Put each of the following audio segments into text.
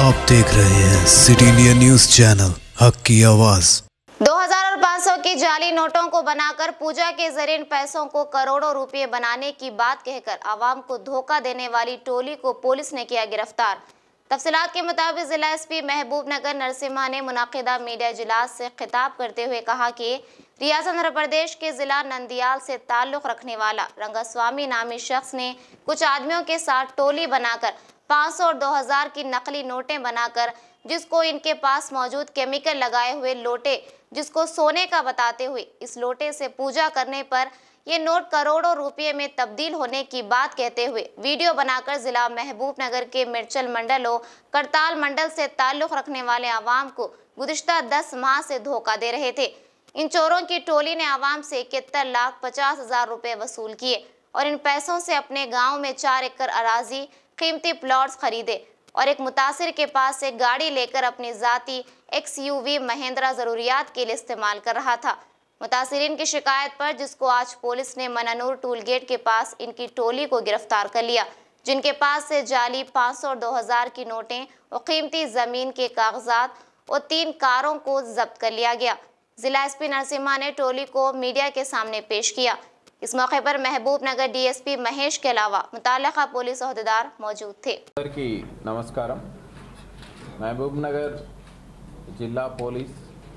आप देख रहे हैं सिटी इंडिया न्यूज चैनल हक की आवाज़ 2000 और 500 की जाली नोटों को बनाकर पूजा के जरिए इन पैसों को करोड़ों रुपए बनाने की बात कहकर आवाम को धोखा देने वाली टोली को पुलिस ने किया गिरफ्तार तफसीलात के मुताबिक जिला एसपी महबूब नगर नरसिम्हा ने मुनाकिदा मीडिया इजलास से खिताब करते हुए कहा कि रियासत आंध्र प्रदेश के जिला नंदियाल से ताल्लुक रखने वाला रंगास्वामी नामी शख्स ने कुछ आदमियों के साथ टोली बनाकर 500 और 2000 की नकली नोटें बनाकर जिसको इनके पास मौजूद केमिकल लगाए हुए लोटे जिसको सोने का बताते हुए इस लोटे से पूजा करने पर ये नोट करोड़ों रुपए में तब्दील होने की बात कहते हुए वीडियो बनाकर जिला महबूब नगर के मिर्चल मंडल और करताल मंडल से ताल्लुक रखने वाले आवाम को गुजश्ता दस माह से धोखा दे रहे थे इन चोरों की टोली ने आवाम से इकहत्तर लाख पचास हजार रुपए वसूल किए और इन पैसों से अपने गांव में चार एकड़ अराजी कीमती प्लॉट्स खरीदे और एक मुतासिर के पास से गाड़ी लेकर अपनी जाती एक्स महिंद्रा जरूरियात के लिए इस्तेमाल कर रहा था मुतासरीन की शिकायत पर जिसको आज पुलिस ने मनानूर टूल गेट के पास इनकी टोली को गिरफ्तार कर लिया जिनके पास से जाली 500 और 2000 की नोटें और कीमती जमीन के कागजात और तीन कारों को जब्त कर लिया गया जिला एसपी नरसिम्हा ने टोली को मीडिया के सामने पेश किया इस मौके पर महबूब नगर डीएसपी महेश के अलावा मुतलका पुलिस अहदेदार मौजूद थे అందరికీ నమస్కారం మహబూబ్ నగర్ జిల్లా పోలీస్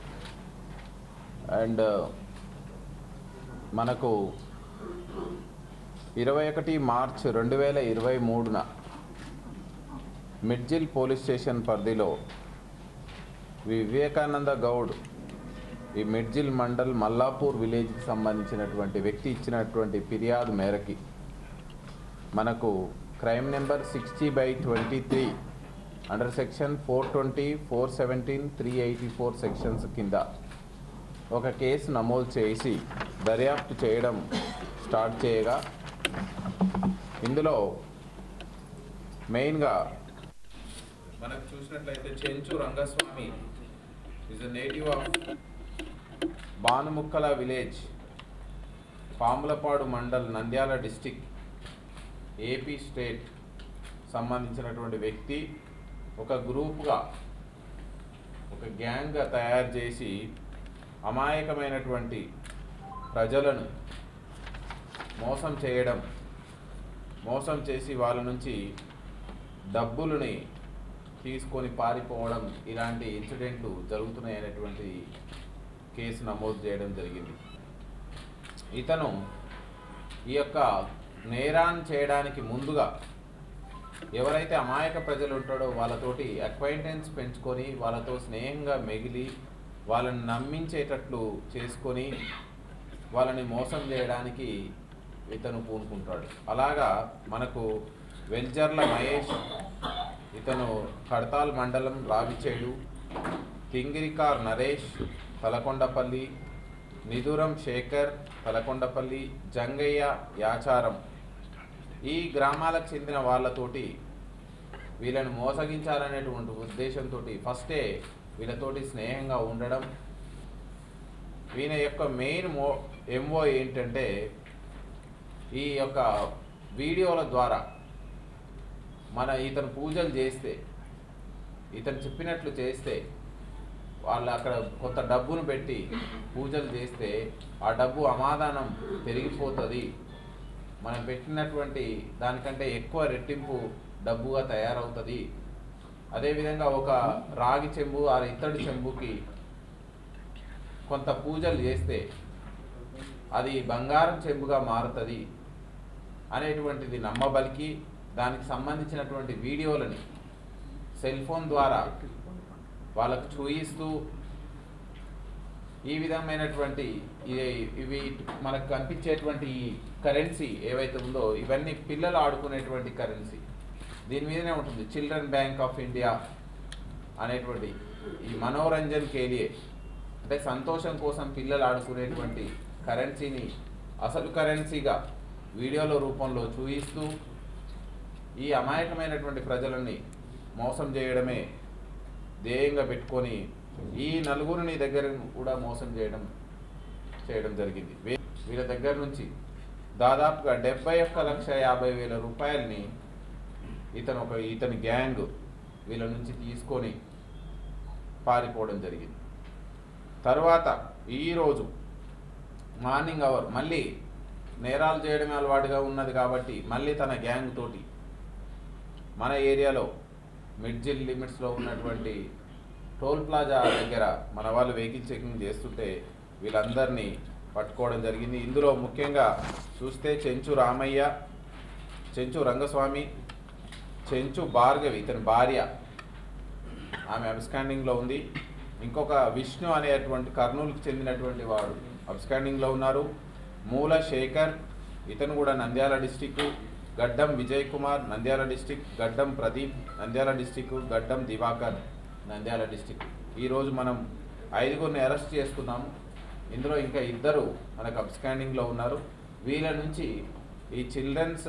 అండ్ మనకు ఇరవై ఒకటి మార్చ్ రెండు వేల ఇరవై మూడున మిడ్జిల్ పోలీస్ స్టేషన్ పరిధిలో వివేకానంద గౌడ్ ఈ మిడ్జిల్ మండల్ మల్లాపూర్ విలేజ్కి సంబంధించినటువంటి వ్యక్తి ఇచ్చినటువంటి ఫిర్యాదు మేరకి మనకు crime number sixty by twenty three under section four twenty four seventeen three eighty four sections కింద ఒక కేసు నమోదు చేసి దర్యాప్తు చేయడం స్టార్ట్ చేయగా ఇందులో మెయిన్గా మనకు చూసినట్లయితే Chenchu Rangaswamy is a native of Banumukkala village Pamulapadu mandal Nandyal district AP state సంబంధించినటువంటి వ్యక్తి ఒక గ్రూప్గా ఒక గ్యాంగ్గా తయారు చేసి అమాయకమైనటువంటి ప్రజలను మోసం చేయడం మోసం చేసి వాళ్ళ నుంచి డబ్బులని తీసుకొని పారిపోవడం ఇలాంటి ఇన్సిడెంట్లు జరుగుతున్నాయనేటువంటి కేసు నమోదు చేయడం జరిగింది ఇతను ఈ యొక్క నేరాన్ని చేయడానికి ముందుగా ఎవరైతే అమాయక ప్రజలు ఉంటాడో వాళ్ళతోటి అక్వైంటెన్స్ పెంచుకొని వాళ్ళతో స్నేహంగా మెగిలి వాళ్ళని నమ్మించేటట్లు చేసుకొని వాళ్ళని మోసం చేయడానికి ఇతను పూనుకుంటాడు అలాగా మనకు వెల్జర్ల మహేష్ ఇతను కడతాల్ మండలం రావిచేడు తింగిరికార్ నరేష్ తలకొండపల్లి నిదురం శేఖర్ తలకొండపల్లి జంగయ్య యాచారం ఈ గ్రామాలకు చెందిన వాళ్ళతోటి వీళ్ళని మోసగించాలనేటువంటి ఉద్దేశంతో ఫస్టే వీళ్ళతోటి స్నేహంగా ఉండడం వీళ్ళ యొక్క మెయిన్ మో ఎంఓ ఏంటంటే ఈ యొక్క వీడియోల ద్వారా మన ఇతను పూజలు చేస్తే ఇతను చెప్పినట్లు చేస్తే వాళ్ళు అక్కడ కొంత డబ్బును పెట్టి పూజలు చేస్తే ఆ డబ్బు అమాదానం పెరిగిపోతుంది మనం పెట్టినటువంటి దానికంటే ఎక్కువ రెట్టింపు డబ్బుగా తయారవుతుంది అదేవిధంగా ఒక రాగి చెంబు ఆ ఇత్తడి చెంబుకి కొంత పూజలు చేస్తే అది బంగారం చెంబుగా మారుతుంది అనేటువంటిది నమ్మబలికి దానికి సంబంధించినటువంటి వీడియోలని సెల్ ఫోన్ ద్వారా వాళ్ళకు చూయిస్తూ ఈ విధమైనటువంటి ఇ- ఇవి మనకు కనిపించేటువంటి ఈ కరెన్సీ ఏవైతే ఉందో ఇవన్నీ పిల్లలు ఆడుకునేటువంటి కరెన్సీ దీని మీదనే ఉంటుంది చిల్డ్రన్ బ్యాంక్ ఆఫ్ ఇండియా అనేటువంటి ఈ మనోరంజన్ కేలియే అంటే సంతోషం కోసం పిల్లలు ఆడుకునేటువంటి కరెన్సీని అసలు కరెన్సీగా వీడియోల రూపంలో చూయిస్తూ ఈ అమాయకమైనటువంటి ప్రజలని మోసం చేయడమే ధ్యేయంగా పెట్టుకొని ఈ నలుగురిని దగ్గర కూడా మోసం చేయడం చేయడం జరిగింది వీ- వీళ్ళ దగ్గర నుంచి దాదాపుగా డెబ్బై ఒక్క లక్ష యాభై వేల రూపాయలని ఇతను ఒక ఇతని గ్యాంగ్ వీళ్ళ నుంచి తీసుకొని పారిపోవడం జరిగింది తర్వాత ఈరోజు మార్నింగ్ అవర్ మళ్ళీ నేరాలు చేయడమే అలవాటుగా ఉన్నది కాబట్టి మళ్ళీ తన గ్యాంగ్ తోటి మన ఏరియాలో మిడ్జిల్ లిమిట్స్లో ఉన్నటువంటి టోల్ ప్లాజా దగ్గర మన వాళ్ళు వెహికల్ చెకింగ్ చేస్తుంటే వీళ్ళందరినీ పట్టుకోవడం జరిగింది ఇందులో ముఖ్యంగా చూస్తే చెంచు రామయ్య చెంచు రంగస్వామి చెంచు భార్గవి ఇతని భార్య ఆమె అబ్స్కాండింగ్లో ఉంది ఇంకొక విష్ణు అనేటువంటి కర్నూలుకి చెందినటువంటి వాడు అబ్స్కాండింగ్లో ఉన్నారు మూల శేఖర్ ఇతను కూడా నంద్యాల డిస్టిక్ గడ్డం విజయ్ కుమార్ నంద్యాల డిస్టిక్ గడ్డం ప్రదీప్ నంద్యాల డిస్టిక్ గడ్డం దివాకర్ నంద్యాల డిస్టిక్ ఈరోజు మనం ఐదుగురిని అరెస్ట్ చేసుకున్నాము ఇందులో ఇంకా ఇద్దరు మనకు అబ్స్కాండింగ్లో ఉన్నారు వీళ్ళ నుంచి ఈ చిల్డ్రన్స్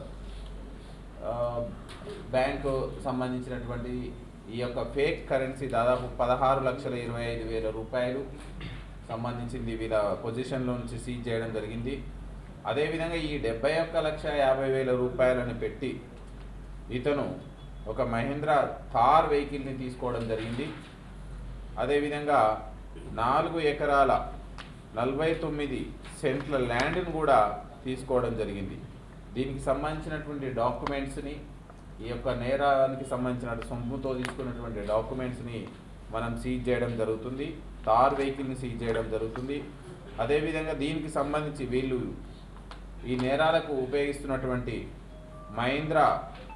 ఆ, బ్యాంకు సంబంధించినటువంటి ఈ యొక్క ఫేక్ కరెన్సీ దాదాపు పదహారు లక్షల ఇరవై ఐదు వేల రూపాయలు సంబంధించింది వీళ్ళ పొజిషన్లో నుంచి సీజ్ చేయడం జరిగింది అదేవిధంగా ఈ డెబ్బై ఒక్క లక్ష యాభై వేల రూపాయలని పెట్టి ఇతను ఒక మహేంద్ర థార్ వెహికల్ని తీసుకోవడం జరిగింది అదేవిధంగా నాలుగు ఎకరాల నలభై తొమ్మిది సెంట్ల ల్యాండ్ని కూడా తీసుకోవడం జరిగింది దీనికి సంబంధించినటువంటి డాక్యుమెంట్స్ని ఈ యొక్క నేరానికి సంబంధించిన సొమ్ముతో తీసుకున్నటువంటి డాక్యుమెంట్స్ని మనం సీజ్ చేయడం జరుగుతుంది తార్ వెహికల్ని సీజ్ చేయడం జరుగుతుంది అదేవిధంగా దీనికి సంబంధించి వీళ్ళు ఈ నేరాలకు ఉపయోగిస్తున్నటువంటి మహేంద్ర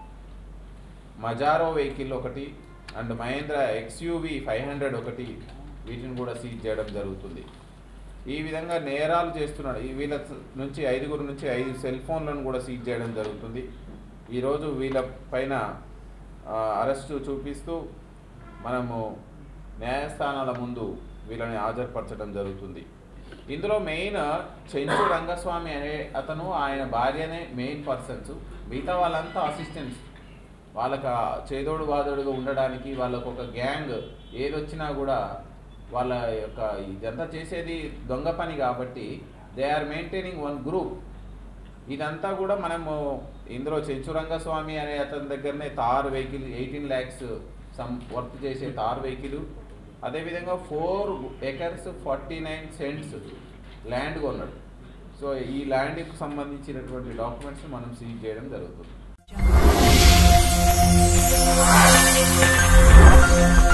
మజారో వెహికల్ ఒకటి and Mahindra XUV five hundred ఒకటి వీటిని కూడా సీజ్ చేయడం జరుగుతుంది ఈ విధంగా నేరాలు చేస్తున్నాడు ఈ వీళ్ళ నుంచి ఐదుగురు నుంచి ఐదు సెల్ ఫోన్లను కూడా సీజ్ చేయడం జరుగుతుంది ఈరోజు వీళ్ళ పైన ఆ, అరెస్టు చూపిస్తూ మనము న్యాయస్థానాల ముందు వీళ్ళని హాజరుపరచడం జరుగుతుంది ఇందులో మెయిన్ చెంచు రంగస్వామి అనే అతను ఆయన భార్యనే మెయిన్ పర్సన్స్ మిగతా వాళ్ళంతా అసిస్టెంట్స్ వాళ్ళకి ఆ చేదోడు వాదోడుగా ఉండడానికి వాళ్ళకు ఒక గ్యాంగ్ ఏదొచ్చినా కూడా వాళ్ళ యొక్క ఇదంతా చేసేది దొంగ పని కాబట్టి they are maintaining one group ఇదంతా కూడా మనము ఇందులో చెంచురంగస్వామి అనే అతని దగ్గరనే తార్ vehicle eighteen lakhs some work చేసే తార్ వెహికల్ అదేవిధంగా four acres forty nine cents land కొన్నాడు సో ఈ ల్యాండ్కి సంబంధించినటువంటి డాక్యుమెంట్స్ మనం సీజ్ చేయడం జరుగుతుంది